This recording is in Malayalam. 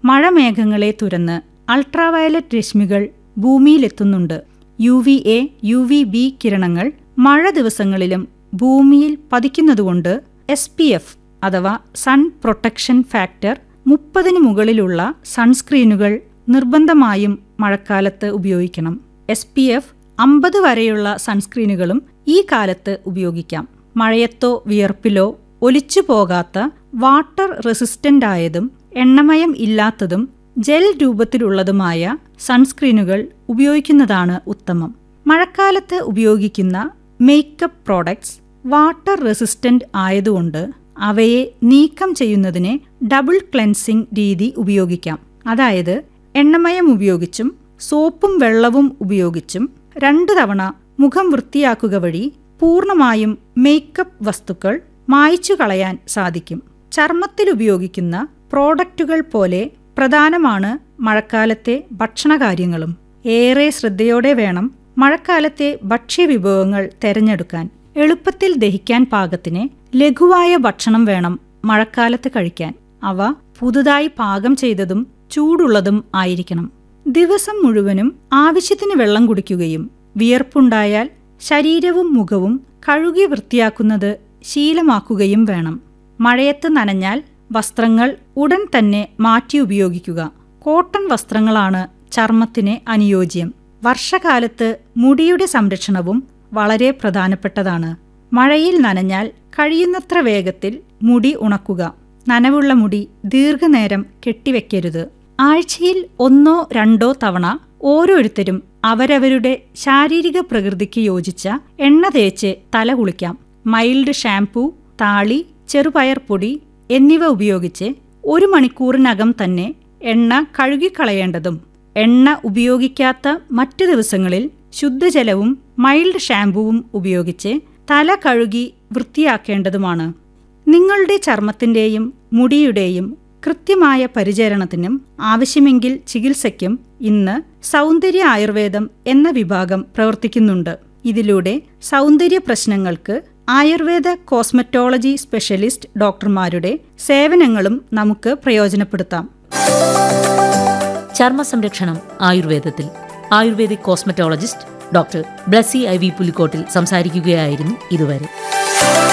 മഴമേഘങ്ങളെ തുരന്ന് അൾട്രാവയലറ്റ് രശ്മികൾ ഭൂമിയിലെത്തുന്നുണ്ട് U V A U V B കിരണങ്ങൾ മഴ ദിവസങ്ങളിലും ഭൂമിയിൽ പതിക്കുന്നതുകൊണ്ട് എസ് പി എഫ് അഥവാ സൺ പ്രൊട്ടക്ഷൻ ഫാക്ടർ മുപ്പതിന് മുകളിലുള്ള സൺസ്ക്രീനുകൾ നിർബന്ധമായും മഴക്കാലത്ത് ഉപയോഗിക്കണം എസ് പി എഫ് അമ്പത് വരെയുള്ള സൺസ്ക്രീനുകളും ഈ കാലത്ത് ഉപയോഗിക്കാം മഴയത്തോ വിയർപ്പിലോ ഒലിച്ചു പോകാത്ത വാട്ടർ റെസിസ്റ്റന്റ് ആയതും എണ്ണമയം ഇല്ലാത്തതും ജെൽ രൂപത്തിലുള്ളതുമായ സൺസ്ക്രീനുകൾ ഉപയോഗിക്കുന്നതാണ് ഉത്തമം മഴക്കാലത്ത് ഉപയോഗിക്കുന്ന മേക്കപ്പ് പ്രോഡക്ട്സ് വാട്ടർ റെസിസ്റ്റന്റ് ആയതുകൊണ്ട് അവയെ നീക്കം ചെയ്യുന്നതിന് ഡബിൾ ക്ലെൻസിംഗ് രീതി ഉപയോഗിക്കാം അതായത് എണ്ണമയം ഉപയോഗിച്ചും സോപ്പും വെള്ളവും ഉപയോഗിച്ചും രണ്ടു തവണ മുഖം വൃത്തിയാക്കുക വഴി പൂർണ്ണമായും മേക്കപ്പ് വസ്തുക്കൾ മായ്ച്ചു കളയാൻ സാധിക്കും ചർമ്മത്തിൽ ഉപയോഗിക്കുന്ന പ്രോഡക്റ്റുകൾ പോലെ പ്രധാനമാണ് മഴക്കാലത്തെ ഭക്ഷണകാര്യങ്ങളും ഏറെ ശ്രദ്ധയോടെ വേണം മഴക്കാലത്തെ ഭക്ഷ്യവിഭവങ്ങൾ തെരഞ്ഞെടുക്കാൻ എളുപ്പത്തിൽ ദഹിക്കാൻ പാകത്തിന് ലഘുവായ ഭക്ഷണം വേണം മഴക്കാലത്ത് കഴിക്കാൻ അവ പുതുതായി പാകം ചെയ്തതും ചൂടുള്ളതും ആയിരിക്കണം ദിവസം മുഴുവനും ആവശ്യത്തിന് വെള്ളം കുടിക്കുകയും വിയർപ്പുണ്ടായാൽ ശരീരവും മുഖവും കഴുകി വൃത്തിയാക്കുന്നത് ശീലമാക്കുകയും വേണം മഴയത്ത് നനഞ്ഞാൽ വസ്ത്രങ്ങൾ ഉടൻ തന്നെ മാറ്റി ഉപയോഗിക്കുക കോട്ടൺ വസ്ത്രങ്ങളാണ് ചർമ്മത്തിന് അനുയോജ്യം വർഷകാലത്ത് മുടിയുടെ സംരക്ഷണവും വളരെ പ്രധാനപ്പെട്ടതാണ് മഴയിൽ നനഞ്ഞാൽ കഴിയുന്നത്ര വേഗത്തിൽ മുടി ഉണക്കുക നനവുള്ള മുടി ദീർഘനേരം കെട്ടിവെക്കരുത് ആഴ്ചയിൽ ഒന്നോ രണ്ടോ തവണ ഓരോരുത്തരും അവരവരുടെ ശാരീരിക പ്രകൃതിക്ക് യോജിച്ച എണ്ണ തേച്ച് തല കുളിക്കാം മൈൽഡ് ഷാംപൂ താളി ചെറുപയർ പൊടി എന്നിവ ഉപയോഗിച്ച് ഒരു മണിക്കൂറിനകം തന്നെ എണ്ണ കഴുകിക്കളയേണ്ടതും എണ്ണ ഉപയോഗിക്കാത്ത മറ്റു ദിവസങ്ങളിൽ ശുദ്ധജലവും മൈൽഡ് ഷാംപൂവും ഉപയോഗിച്ച് തല കഴുകി വൃത്തിയാക്കേണ്ടതുമാണ് നിങ്ങളുടെ ചർമ്മത്തിൻ്റെയും മുടിയുടെയും കൃത്യമായ പരിചരണത്തിനും ആവശ്യമെങ്കിൽ ചികിത്സയ്ക്കും ഇന്ന് സൗന്ദര്യ ആയുർവേദം എന്ന വിഭാഗം പ്രവർത്തിക്കുന്നുണ്ട് ഇതിലൂടെ സൗന്ദര്യ പ്രശ്നങ്ങൾക്ക് ആയുർവേദ കോസ്മറ്റോളജി സ്പെഷ്യലിസ്റ്റ് ഡോക്ടർമാരുടെ സേവനങ്ങളും നമുക്ക് പ്രയോജനപ്പെടുത്താം ചർമ്മ സംരക്ഷണം ആയുർവേദത്തിൽ Ayurvedic cosmetologist doctor Blessy I V Pulikottil സംസാരിക്കുകയായിരുന്നു ഇതുവരെ